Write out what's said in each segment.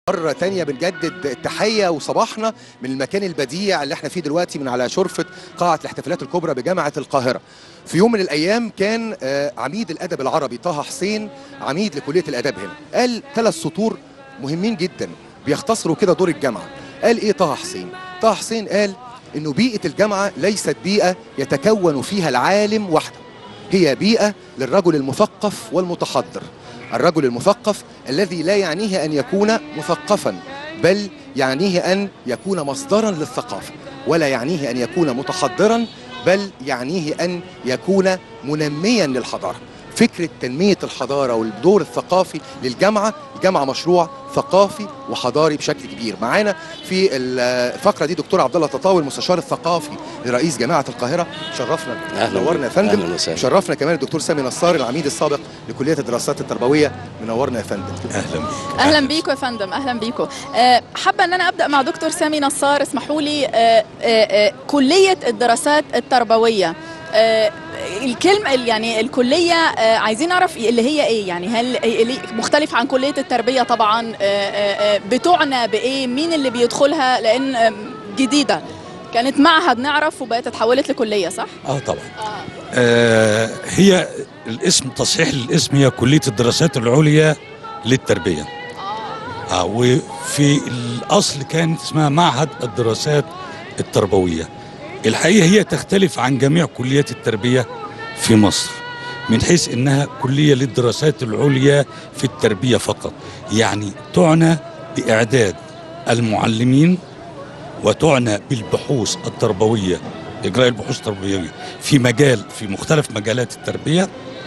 مرة تانية بنجدد التحية وصباحنا من المكان البديع اللي احنا فيه دلوقتي من على شرفة قاعة الاحتفالات الكبرى بجامعة القاهرة في يوم من الأيام كان آه، عميد الأدب العربي طه حسين عميد لكلية الآداب هنا قال ثلاث سطور مهمين جدا بيختصروا كده دور الجامعة قال إيه طه حسين؟ طه حسين قال إنه بيئة الجامعة ليست بيئة يتكون فيها العالم وحده هي بيئة للرجل المثقف والمتحضر الرجل المثقف الذي لا يعنيه أن يكون مثقفا بل يعنيه أن يكون مصدرا للثقافة ولا يعنيه أن يكون متحضرا بل يعنيه أن يكون منميا للحضارة فكرة تنمية الحضارة والدور الثقافي للجامعة الجامعة مشروع ثقافي وحضاري بشكل كبير معانا في الفقرة دي دكتور عبد الله تطاوي المستشار الثقافي لرئيس جامعة القاهرة شرفنا أهلاً نورنا يا بك. فندم أهلاً وسهلاً. شرفنا كمان الدكتور سامي نصار العميد السابق لكلية الدراسات التربوية منورنا يا فندم اهلا بك اهلا بيكم يا فندم اهلا بيكم آه، حابه ان انا ابدا مع دكتور سامي نصار اسمحوا لي آه، آه، آه، كليه الدراسات التربويه آه، الكلمه يعني الكليه آه، عايزين نعرف اللي هي ايه يعني هل اللي مختلف عن كليه التربيه طبعا آه، آه، آه، بتعنى بايه مين اللي بيدخلها لان آه، جديده كانت معهد نعرف وبقت اتحولت لكليه صح اه طبعا اه آه هي الاسم تصحيح للاسم هي كليه الدراسات العليا للتربيه اه وفي الاصل كانت اسمها معهد الدراسات التربويه الحقيقه هي تختلف عن جميع كليات التربيه في مصر من حيث انها كليه للدراسات العليا في التربيه فقط يعني تعنى باعداد المعلمين وتعنى بالبحوث التربويه اجراء البحوث التربويه في مجال في مختلف مجالات التربيه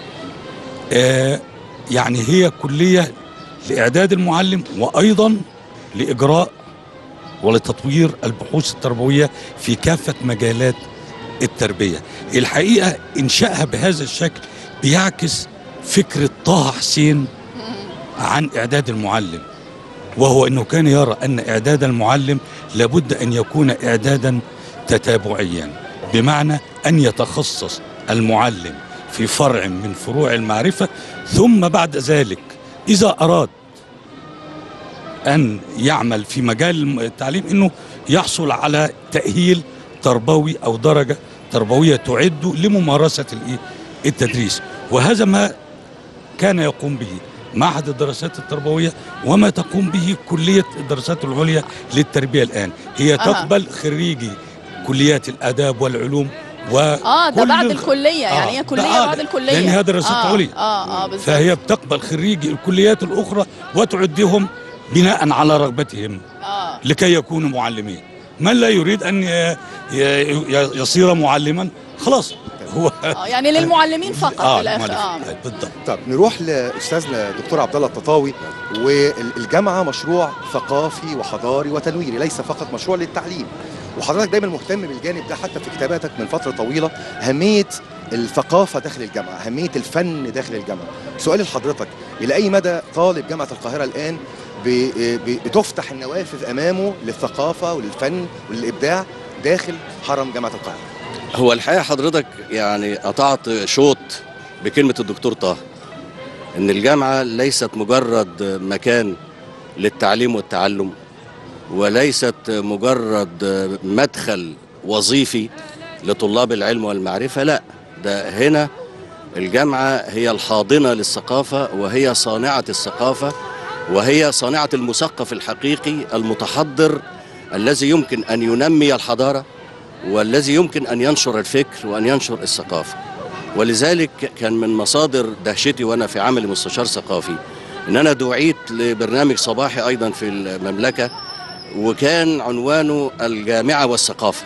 آه يعني هي كليه لاعداد المعلم وايضا لاجراء ولتطوير البحوث التربويه في كافه مجالات التربيه الحقيقه انشائها بهذا الشكل بيعكس فكره طه حسين عن اعداد المعلم وهو انه كان يرى ان اعداد المعلم لابد ان يكون اعدادا تتابعيا بمعنى ان يتخصص المعلم في فرع من فروع المعرفه ثم بعد ذلك اذا اراد ان يعمل في مجال التعليم انه يحصل على تاهيل تربوي او درجه تربويه تعده لممارسه الإيه؟ التدريس وهذا ما كان يقوم به معهد الدراسات التربويه وما تقوم به كليه الدراسات العليا للتربيه الان هي أها. تقبل خريجي كليات الاداب والعلوم و اه ده كل بعد الخ- الكليه يعني هي آه، كليه ده- بعد الكليه لأن هي دراسات آه عليا. اه اه بالظبط فهي بتقبل خريجي الكليات الاخرى وتعدهم بناء على رغبتهم اه لكي يكونوا معلمين من لا يريد ان ي- ي- يصير معلما خلاص هو اه يعني للمعلمين فقط اه في الاخر المعلم. اه بالضبط طب نروح لاستاذنا دكتور عبد الله التطاوي والجامعه مشروع ثقافي وحضاري وتنويري ليس فقط مشروع للتعليم وحضرتك دايما مهتم بالجانب ده حتى في كتاباتك من فتره طويله اهميه الثقافه داخل الجامعه اهميه الفن داخل الجامعه سؤالي لحضرتك الى اي مدى طالب جامعه القاهره الان ب- ب- بتفتح النوافذ امامه للثقافه وللفن وللابداع داخل حرم جامعه القاهره هو الحقيقه حضرتك يعني قطعت شوط بكلمه الدكتور طه ان الجامعه ليست مجرد مكان للتعليم والتعلم وليست مجرد مدخل وظيفي لطلاب العلم والمعرفه لا ده هنا الجامعه هي الحاضنه للثقافه وهي صانعه الثقافه وهي صانعه المثقف الحقيقي المتحضر الذي يمكن ان ينمي الحضاره والذي يمكن ان ينشر الفكر وان ينشر الثقافه ولذلك كان من مصادر دهشتي وانا في عملي مستشار ثقافي ان انا دعيت لبرنامج صباحي ايضا في المملكه وكان عنوانه الجامعه والثقافه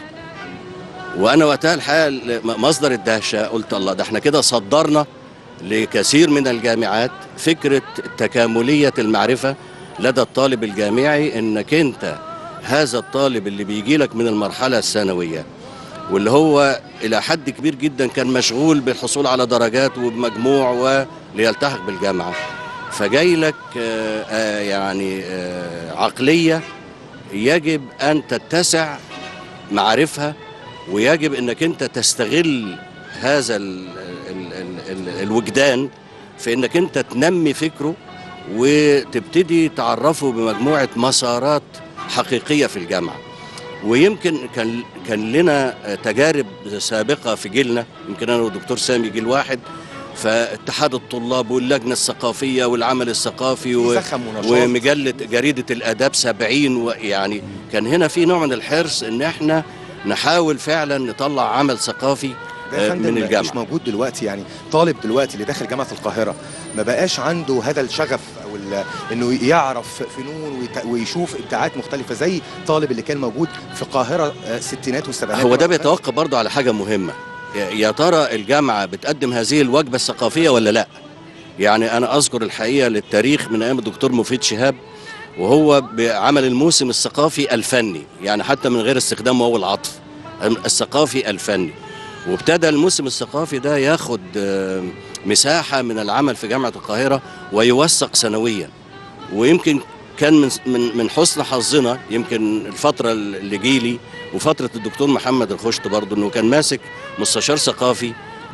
وانا وقتها الحقيقه مصدر الدهشه قلت الله ده احنا كده صدرنا لكثير من الجامعات فكره تكامليه المعرفه لدى الطالب الجامعي انك انت هذا الطالب اللي بيجي لك من المرحله الثانويه واللي هو الى حد كبير جدا كان مشغول بالحصول على درجات وبمجموع وليلتحق بالجامعه فجاي لك آه، آه، يعني آه، عقليه يجب ان تتسع معارفها ويجب انك انت تستغل هذا ال ال ال ال الوجدان في انك انت تنمي فكره وتبتدي تعرفه بمجموعه مسارات حقيقيه في الجامعه ويمكن كان كان لنا تجارب سابقه في جيلنا يمكن انا والدكتور سامي جيل واحد فاتحاد الطلاب واللجنه الثقافيه والعمل الثقافي و... زخم ونشاط ومجله جريده الاداب 70 ويعني كان هنا في نوع من الحرص ان احنا نحاول فعلا نطلع عمل ثقافي ده يا آه، فندم من مش الجامعه موجود دلوقتي يعني طالب دلوقتي اللي داخل جامعه القاهره ما بقاش عنده هذا الشغف او ال- انه يعرف فنون ويت- ويشوف ابداعات مختلفه زي طالب اللي كان موجود في القاهره آه، الستينات والسبعينات هو ده بيتوقف برضه على حاجه مهمه يا- يا ترى الجامعه بتقدم هذه الوجبه الثقافيه ولا لا يعني انا اذكر الحقيقه للتاريخ من ايام الدكتور مفيد شهاب وهو بعمل الموسم الثقافي الفني يعني حتى من غير استخدام واو العطف الثقافي الفني وابتدى الموسم الثقافي ده ياخد آه، مساحه من العمل في جامعه القاهره ويوثق سنويا ويمكن كان من من من حسن حظنا يمكن الفتره اللي جيلي وفتره الدكتور محمد الخشت برضه انه كان ماسك مستشار ثقافي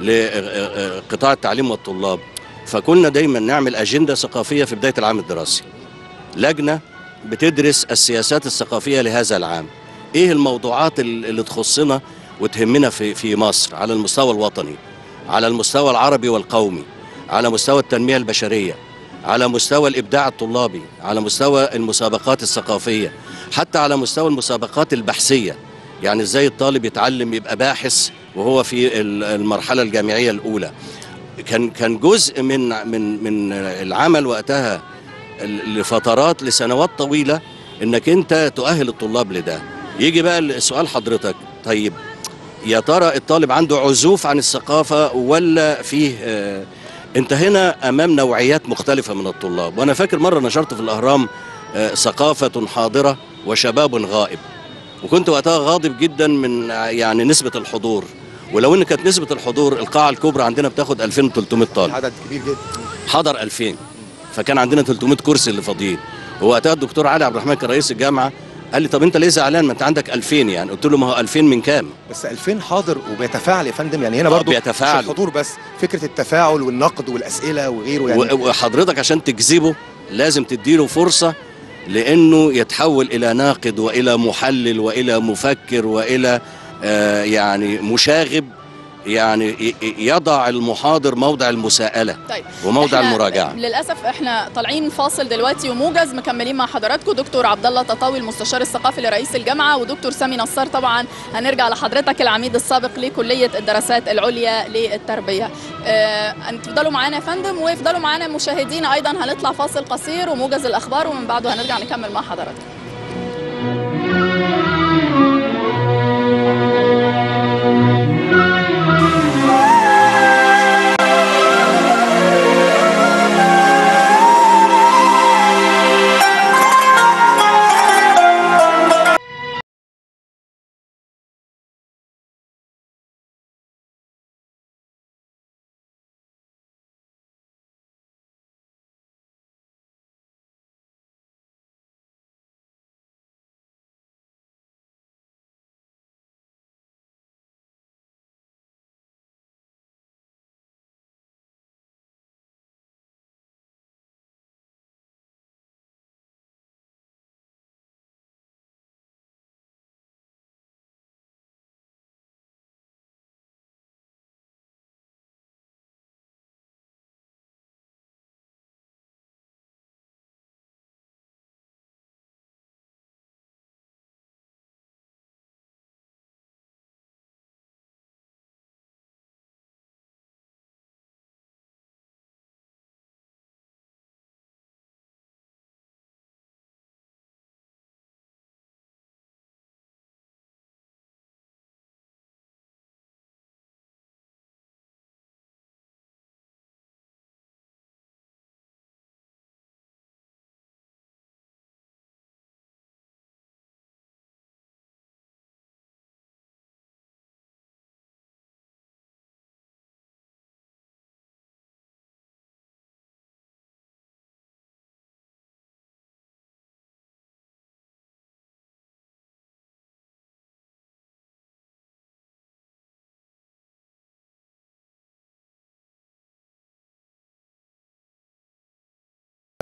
لقطاع التعليم والطلاب فكنا دايما نعمل اجنده ثقافيه في بدايه العام الدراسي لجنه بتدرس السياسات الثقافيه لهذا العام ايه الموضوعات ال- اللي تخصنا وتهمنا في في مصر على المستوى الوطني على المستوى العربي والقومي على مستوى التنميه البشريه على مستوى الابداع الطلابي على مستوى المسابقات الثقافيه حتى على مستوى المسابقات البحثيه يعني ازاي الطالب يتعلم يبقى باحث وهو في ال- المرحله الجامعيه الاولى كان كان جزء من من من العمل وقتها ال- لفترات لسنوات طويله انك انت تؤهل الطلاب لده يجي بقى السؤال حضرتك طيب يا ترى الطالب عنده عزوف عن الثقافه ولا فيه آه انت هنا امام نوعيات مختلفه من الطلاب وانا فاكر مره نشرت في الاهرام آه ثقافه حاضره وشباب غائب وكنت وقتها غاضب جدا من آه، يعني نسبه الحضور ولو ان كانت نسبه الحضور القاعه الكبرى عندنا بتاخد 2300 طالب عدد كبير جدا حضر 2000 فكان عندنا 300 كرسي اللي فاضيين ووقتها الدكتور علي عبد الرحمن كان رئيس الجامعه قال لي طب انت ليه زعلان ما انت عندك 2000 يعني قلت له ما هو 2000 من كام بس 2000 حاضر وبيتفاعل يا فندم يعني هنا آه، برضو بيتفاعلوا. مش الحضور بس فكره التفاعل والنقد والاسئله وغيره يعني و- وحضرتك عشان تجذبه لازم تديله فرصة لأنه يتحول إلى ناقد وإلى محلل وإلى مفكر وإلى آه يعني مشاغب يعني ي- ي- يضع المحاضر موضع المساءلة طيب وموضع إحنا المراجعة للاسف احنا طالعين فاصل دلوقتي وموجز مكملين مع حضراتكم دكتور عبد الله تطاوي المستشار الثقافي لرئيس الجامعه ودكتور سامي نصار طبعا هنرجع لحضرتك العميد السابق لكليه الدراسات العليا للتربيه آه تفضلوا معانا يا فندم ويفضلوا معانا مشاهدينا ايضا هنطلع فاصل قصير وموجز الاخبار ومن بعده هنرجع نكمل مع حضراتكم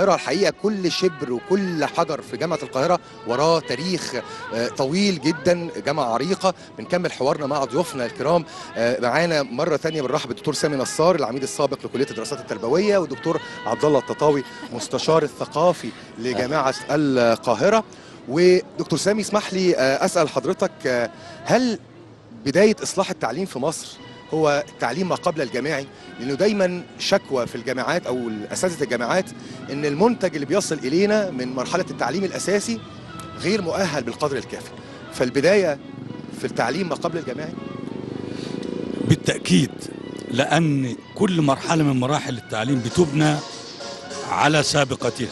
القاهره الحقيقه كل شبر وكل حجر في جامعه القاهره وراه تاريخ آه، طويل جدا جامعه عريقه بنكمل حوارنا مع ضيوفنا الكرام آه، معانا مره ثانيه بنرحب بالدكتور سامي نصار العميد السابق لكليه الدراسات التربويه والدكتور عبد الله التطاوي مستشار الثقافي لجامعه القاهره ودكتور سامي اسمح لي آه، اسال حضرتك آه، هل بدايه اصلاح التعليم في مصر هو التعليم ما قبل الجامعي لانه دايما شكوى في الجامعات او اساتذه الجامعات ان المنتج اللي بيصل الينا من مرحله التعليم الاساسي غير مؤهل بالقدر الكافي فالبدايه في التعليم ما قبل الجامعي بالتأكيد لأن كل مرحلة من مراحل التعليم بتبنى على سابقتها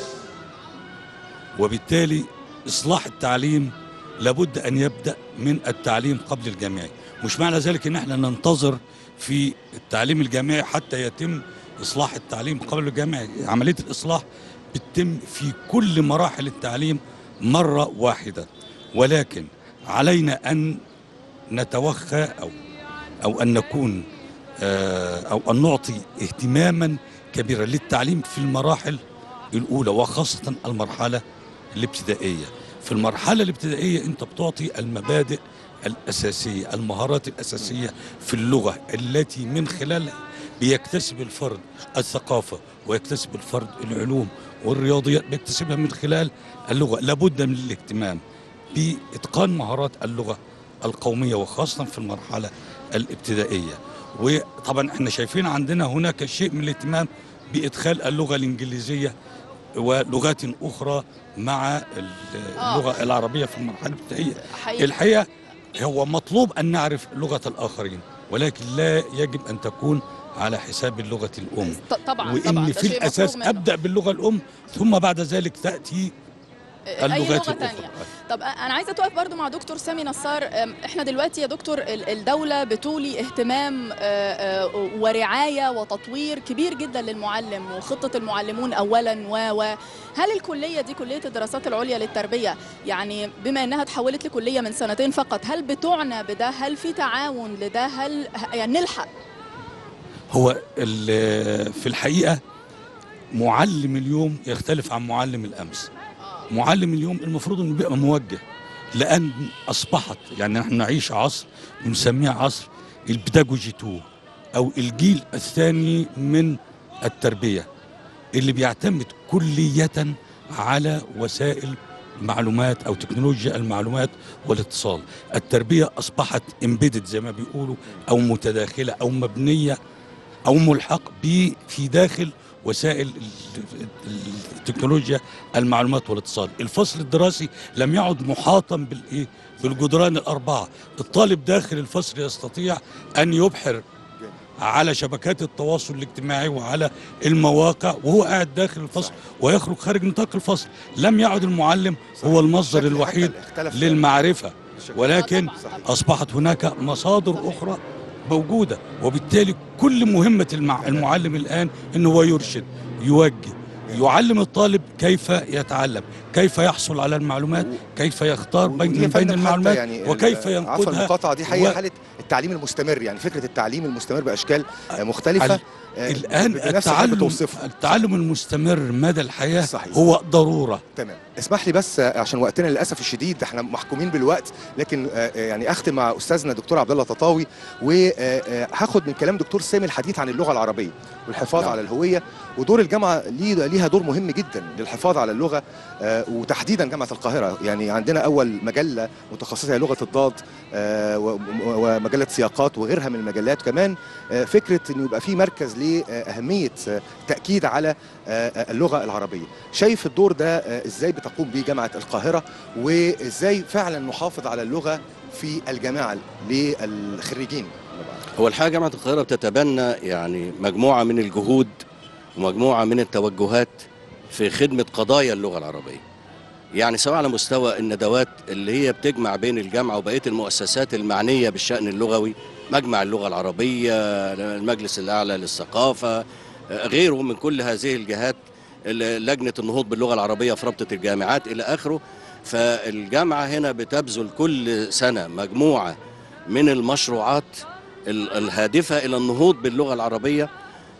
وبالتالي إصلاح التعليم لابد أن يبدأ من التعليم قبل الجامعي مش معنى ذلك أن احنا ننتظر في التعليم الجامعي حتى يتم إصلاح التعليم قبل الجامعي عملية الإصلاح بتتم في كل مراحل التعليم مرة واحدة ولكن علينا أن نتوخى أو أو أن نكون آه، أو أن نعطي اهتماما كبيرا للتعليم في المراحل الأولى وخاصة المرحلة الابتدائية في المرحلة الابتدائية أنت بتعطي المبادئ الأساسية المهارات الأساسية في اللغة التي من خلالها بيكتسب الفرد الثقافة ويكتسب الفرد العلوم والرياضيات بيكتسبها من خلال اللغة لابد من الاهتمام بإتقان مهارات اللغة القومية وخاصة في المرحلة الابتدائية وطبعا احنا شايفين عندنا هناك شيء من الاهتمام بإدخال اللغة الإنجليزية ولغات أخرى مع اللغة العربية في المرحلة الابتدائية حقيقي الحقيقة هو مطلوب أن نعرف لغة الآخرين ولكن لا يجب أن تكون على حساب اللغة الأم ط- طبعا وإن طبعا ده في شيء الأساس مفروغ منه. أبدأ باللغة الأم ثم بعد ذلك تأتي اي اللغات لغه الأخرى تانية طب انا عايزه اتوقف برضو مع دكتور سامي نصار أم، احنا دلوقتي يا دكتور ال- الدوله بتولي اهتمام آه، آه، ورعايه وتطوير كبير جدا للمعلم وخطه المعلمون اولا و و هل الكليه دي كليه الدراسات العليا للتربيه يعني بما انها تحولت لكليه من سنتين فقط هل بتعنى بده هل في تعاون لده هل ه- يعني نلحق هو ال- في الحقيقة معلم اليوم يختلف عن معلم الأمس معلم اليوم المفروض انه بيبقى موجه لان اصبحت يعني نحن نعيش عصر بنسميه عصر البيداجوجي 2 او الجيل الثاني من التربيه اللي بيعتمد كليه على وسائل معلومات او تكنولوجيا المعلومات والاتصال التربيه اصبحت امبيدد زي ما بيقولوا او متداخله او مبنيه او ملحق ب في داخل وسائل ال- ال- التكنولوجيا المعلومات والاتصال الفصل الدراسي لم يعد محاطا بالايه بالجدران الاربعه الطالب داخل الفصل يستطيع ان يبحر على شبكات التواصل الاجتماعي وعلى المواقع وهو قاعد داخل الفصل صحيح. ويخرج خارج نطاق الفصل لم يعد المعلم هو المصدر الشكل الوحيد حتى اختلف للمعرفة الشكل. ولكن آه طبعاً، طبعاً. أصبحت هناك مصادر أخرى موجودة وبالتالي كل مهمة المع... المعلم الآن أنه هو يرشد يوجه يعلم الطالب كيف يتعلم كيف يحصل على المعلومات كيف يختار ودي بين يا بين فندم حتى المعلومات يعني وكيف ال- عفوا ينقدها المقاطعه دي حقيقه و- حاله التعليم المستمر يعني فكره التعليم المستمر باشكال آه، مختلفه ال- آه، الآن بنفس الحاجة التعلم بتوصفه. التعلم المستمر مدى الحياة صحيح. هو ضرورة تمام اسمح لي بس آه، عشان وقتنا للاسف الشديد احنا محكومين بالوقت لكن آه، آه، يعني اختم مع استاذنا دكتور عبد الله تطاوي وهاخد من كلام دكتور سامي الحديث عن اللغه العربيه والحفاظ نعم. على الهويه ودور الجامعه ليه- ليها دور مهم جدا للحفاظ على اللغه آه، وتحديدا جامعه القاهره يعني عندنا اول مجله متخصصه هي لغه الضاد آه، و- و- ومجله سياقات وغيرها من المجلات كمان آه، فكره انه يبقى في مركز لاهميه آه، تاكيد على آه، اللغه العربيه شايف الدور ده آه، ازاي بتقوم بيه جامعه القاهره وازاي فعلا نحافظ على اللغه في الجامعه للخريجين هو الحقيقه جامعه القاهره بتتبنى يعني مجموعه من الجهود ومجموعه من التوجهات في خدمه قضايا اللغه العربيه. يعني سواء على مستوى الندوات اللي هي بتجمع بين الجامعه وبقيه المؤسسات المعنيه بالشان اللغوي، مجمع اللغه العربيه، المجلس الاعلى للثقافه، غيره من كل هذه الجهات ال- لجنه النهوض باللغه العربيه في رابطه الجامعات الى اخره. فالجامعه هنا بتبذل كل سنه مجموعه من المشروعات ال- الهادفة إلى النهوض باللغة العربية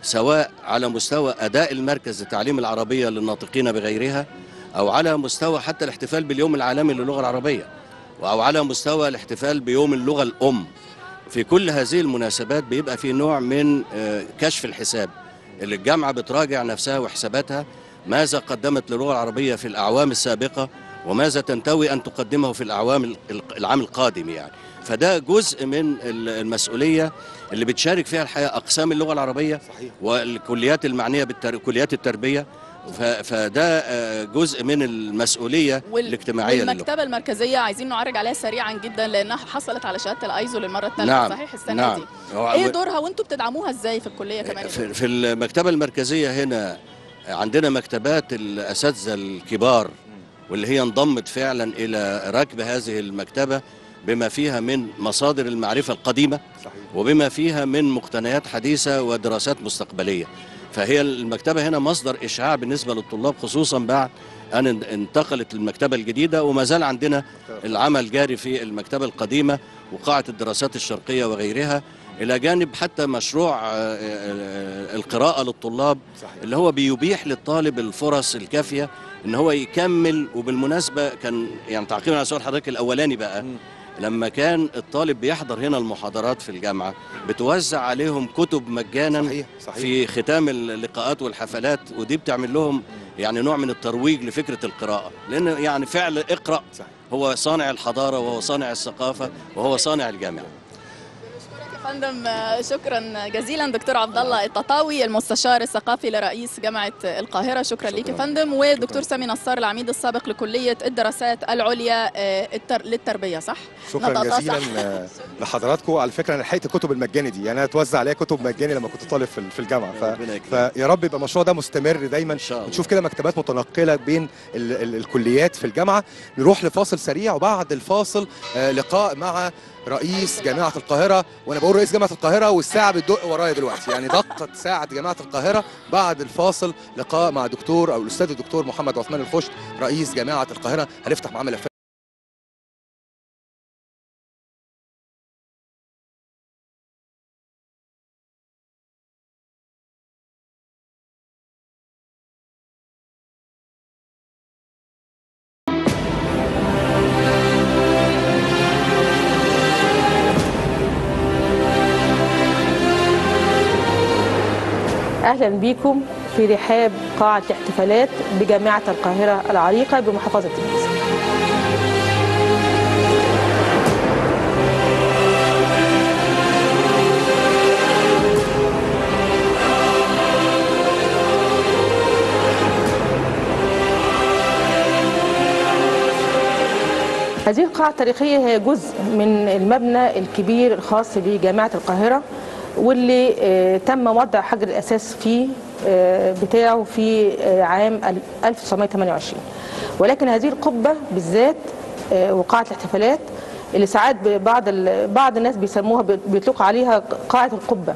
سواء على مستوى اداء المركز لتعليم العربيه للناطقين بغيرها او على مستوى حتى الاحتفال باليوم العالمي للغه العربيه او على مستوى الاحتفال بيوم اللغه الام في كل هذه المناسبات بيبقى في نوع من آه، كشف الحساب اللي الجامعه بتراجع نفسها وحساباتها ماذا قدمت للغه العربيه في الاعوام السابقه وماذا تنتوي ان تقدمه في الاعوام ال- العام القادم يعني فده جزء من ال- المسؤوليه اللي بتشارك فيها الحقيقه اقسام اللغه العربيه صحيح والكليات المعنيه بالكليات التربيه ف- فده آه، جزء من المسؤوليه وال- الاجتماعيه للغه والمكتبه المركزيه عايزين نعرج عليها سريعا جدا لانها حصلت على شهاده الايزو للمره الثالثه نعم صحيح السنه نعم دي هو- ايه دورها وانتم بتدعموها ازاي في الكليه كمان في, في المكتبة المركزية هنا عندنا مكتبات الأساتذة الكبار واللي هي انضمت فعلا إلى ركب هذه المكتبة بما فيها من مصادر المعرفة القديمة صحيح وبما فيها من مقتنيات حديثة ودراسات مستقبلية فهي المكتبة هنا مصدر إشعاع بالنسبة للطلاب خصوصا بعد أن انتقلت المكتبة الجديدة وما زال عندنا العمل جاري في المكتبة القديمة وقاعة الدراسات الشرقية وغيرها إلى جانب حتى مشروع آه، آه، القراءة للطلاب صحيح اللي هو بيبيح للطالب الفرص الكافية ان هو يكمل وبالمناسبة كان يعني تعقيبا على سؤال حضرتك الاولاني بقى مم. لما كان الطالب بيحضر هنا المحاضرات في الجامعة بتوزع عليهم كتب مجانا صحيح صحيح في ختام اللقاءات والحفلات ودي بتعمل لهم يعني نوع من الترويج لفكرة القراءة لأن يعني فعل اقرأ صحيح. هو صانع الحضارة وهو صانع الثقافة وهو صانع الجامعة يا فندم آه، شكرا جزيلا دكتور عبد الله التطاوي المستشار الثقافي لرئيس جامعه القاهره شكرا ليك يا شكراً. فندم ودكتور سامي نصار العميد السابق لكليه الدراسات العليا آه، التر... للتربيه صح شكرا نطقتها جزيلا صح. آه، لحضراتكم على فكره انا لحقت الكتب المجاني دي يعني انا اتوزع عليا كتب مجاني لما كنت طالب في في الجامعه ف... ربنا يكرمك. فيا رب يبقى المشروع ده مستمر دايما إن شاء الله نشوف كده مكتبات متنقله بين ال ال الكليات في الجامعه نروح لفاصل سريع وبعد الفاصل آه لقاء مع رئيس جامعه القاهره وانا بقول رئيس جامعه القاهره والساعه بتدق ورايا دلوقتي يعني دقت ساعه جامعه القاهره بعد الفاصل لقاء مع دكتور او الاستاذ الدكتور محمد عثمان الخشت رئيس جامعه القاهره هنفتح معاه ملفات اهلا بكم في رحاب قاعه الاحتفالات بجامعه القاهره العريقه بمحافظه الجيزه هذه القاعة التاريخية هي جزء من المبنى الكبير الخاص بجامعة القاهرة واللي آه، تم وضع حجر الأساس فيه آه، بتاعه في آه، عام 1928 ولكن هذه القبة بالذات آه، وقاعة الاحتفالات اللي ساعات بعض ال- بعض الناس بيسموها بيطلق عليها قاعة القبة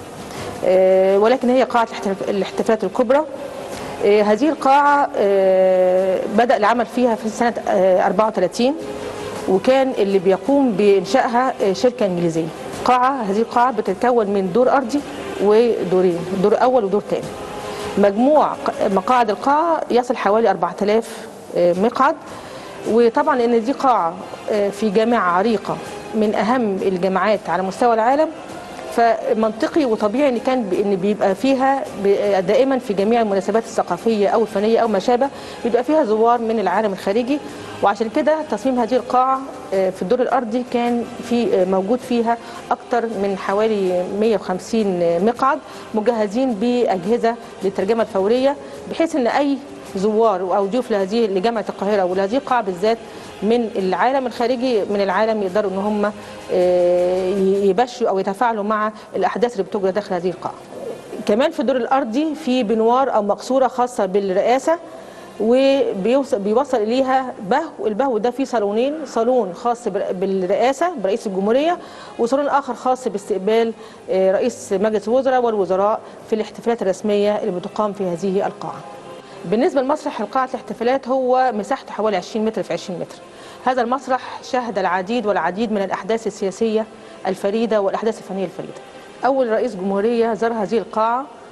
آه، ولكن هي قاعة الاحتف- الاحتفالات الكبرى آه، هذه القاعة آه، بدأ العمل فيها في سنة آه، 34 وكان اللي بيقوم بإنشائها آه، شركة إنجليزية قاعة هذه القاعة بتتكون من دور أرضي ودورين دور أول ودور ثاني مجموع ق- مقاعد القاعة يصل حوالي 4000 آه، مقعد وطبعا ان دي قاعة آه، في جامعة عريقة من أهم الجامعات على مستوى العالم فمنطقي وطبيعي ان كان ب- ان بيبقى فيها ب- دائما في جميع المناسبات الثقافيه او الفنيه او ما شابه بيبقى فيها زوار من العالم الخارجي وعشان كده تصميم هذه القاعه آه، في الدور الارضي كان في آه، موجود فيها اكثر من حوالي 150 مقعد مجهزين باجهزه للترجمه الفوريه بحيث ان اي زوار او ضيوف لهذه لجامعه القاهره ولهذه القاعه بالذات من العالم الخارجي من العالم يقدروا ان هم آه، يبشروا او يتفاعلوا مع الاحداث اللي بتجرى داخل هذه القاعه. كمان في الدور الارضي في بنوار او مقصوره خاصه بالرئاسه وبيوصل بيوصل اليها بهو البهو ده فيه صالونين صالون خاص بر- بالرئاسه برئيس الجمهوريه وصالون اخر خاص باستقبال آه، رئيس مجلس الوزراء والوزراء في الاحتفالات الرسميه اللي بتقام في هذه القاعه. بالنسبه لمسرح قاعه الاحتفالات هو مساحته حوالي 20 متر في 20 متر. هذا المسرح شهد العديد والعديد من الاحداث السياسيه الفريده والاحداث الفنيه الفريده. اول رئيس جمهوريه زار هذه القاعه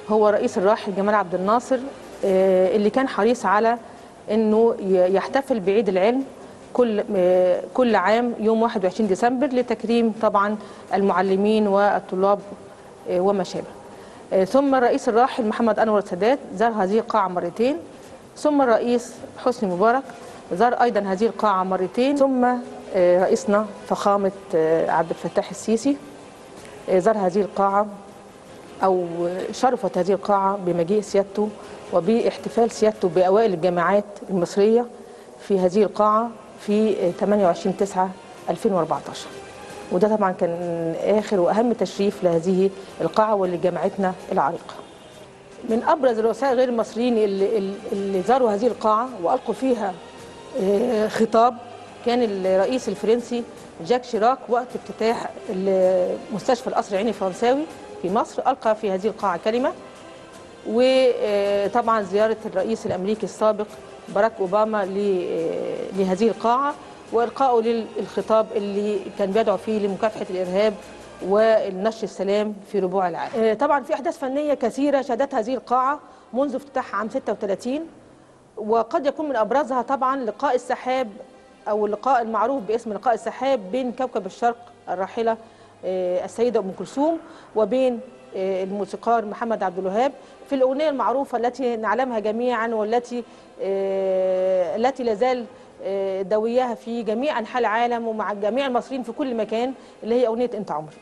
هو رئيس الراحل جمال عبد الناصر آه، اللي كان حريص على انه ي- يحتفل بعيد العلم كل آه، كل عام يوم 21 ديسمبر لتكريم طبعا المعلمين والطلاب آه، وما شابه. آه، ثم الرئيس الراحل محمد انور السادات زار هذه القاعه مرتين ثم الرئيس حسني مبارك زار ايضا هذه القاعه مرتين ثم آه، رئيسنا فخامه آه، عبد الفتاح السيسي آه، زار هذه القاعه أو شرفت هذه القاعة بمجيء سيادته وباحتفال سيادته بأوائل الجامعات المصرية في هذه القاعة في 28 9 2014 وده طبعا كان آخر وأهم تشريف لهذه القاعة ولجامعتنا العريقة من أبرز الرؤساء غير المصريين اللي, اللي زاروا هذه القاعة وألقوا فيها آه، خطاب كان الرئيس الفرنسي جاك شيراك وقت افتتاح ال- مستشفى القصر العيني الفرنساوي في مصر ألقى في هذه القاعة كلمة وطبعا زيارة الرئيس الأمريكي السابق باراك أوباما ل- آه، لهذه القاعة وإلقائه للخطاب اللي كان بيدعو فيه لمكافحة الإرهاب والنشر السلام في ربوع العالم آه، طبعا في أحداث فنية كثيرة شهدتها هذه القاعة منذ افتتاحها عام 36 وقد يكون من ابرزها طبعا لقاء السحاب او اللقاء المعروف باسم لقاء السحاب بين كوكب الشرق الراحله آه، السيده ام كلثوم وبين آه، الموسيقار محمد عبد الوهاب في الاغنيه المعروفه التي نعلمها جميعا والتي آه، التي لازال آه، دوياها في جميع انحاء العالم ومع جميع المصريين في كل مكان اللي هي اغنيه انت عمري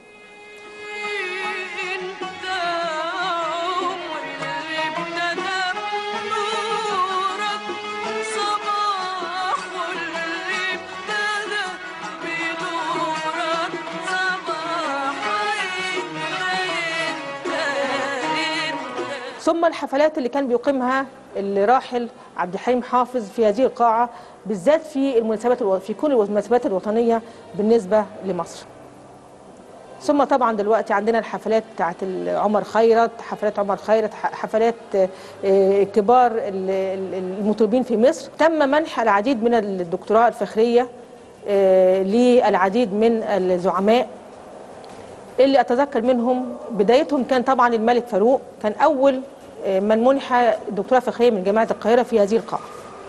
انت عمري اللي ابتدى بنورك صباح اللي ابتدى بنورك صباح انت انت ثم الحفلات اللي كان بيقيمها الراحل عبد الحليم حافظ في هذه القاعة بالذات في المناسبات الو... في كل المناسبات الوطنية بالنسبة لمصر. ثم طبعا دلوقتي عندنا الحفلات بتاعت ال- عمر خيرت حفلات عمر خيرت ح- حفلات آه، كبار ال- ال- المطربين في مصر تم منح العديد من الدكتوراه الفخرية آه، للعديد من الزعماء اللي اتذكر منهم بدايتهم كان طبعا الملك فاروق كان اول آه، من منح دكتوراه فخريه من جامعه القاهره في هذه القاعه.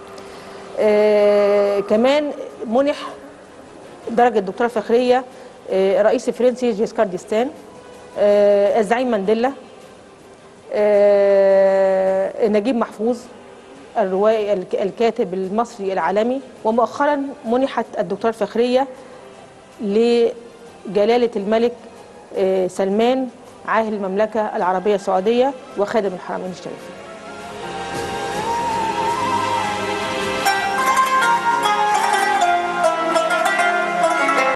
آه، كمان منح درجه دكتوراه فخريه آه، الرئيس الفرنسي جيسكار ديستان آه، الزعيم مانديلا آه، نجيب محفوظ الروائي الك- الكاتب المصري العالمي ومؤخرا منحت الدكتوراه الفخريه لجلالة الملك آه، سلمان عاهل المملكة العربية السعودية وخادم الحرمين الشريفين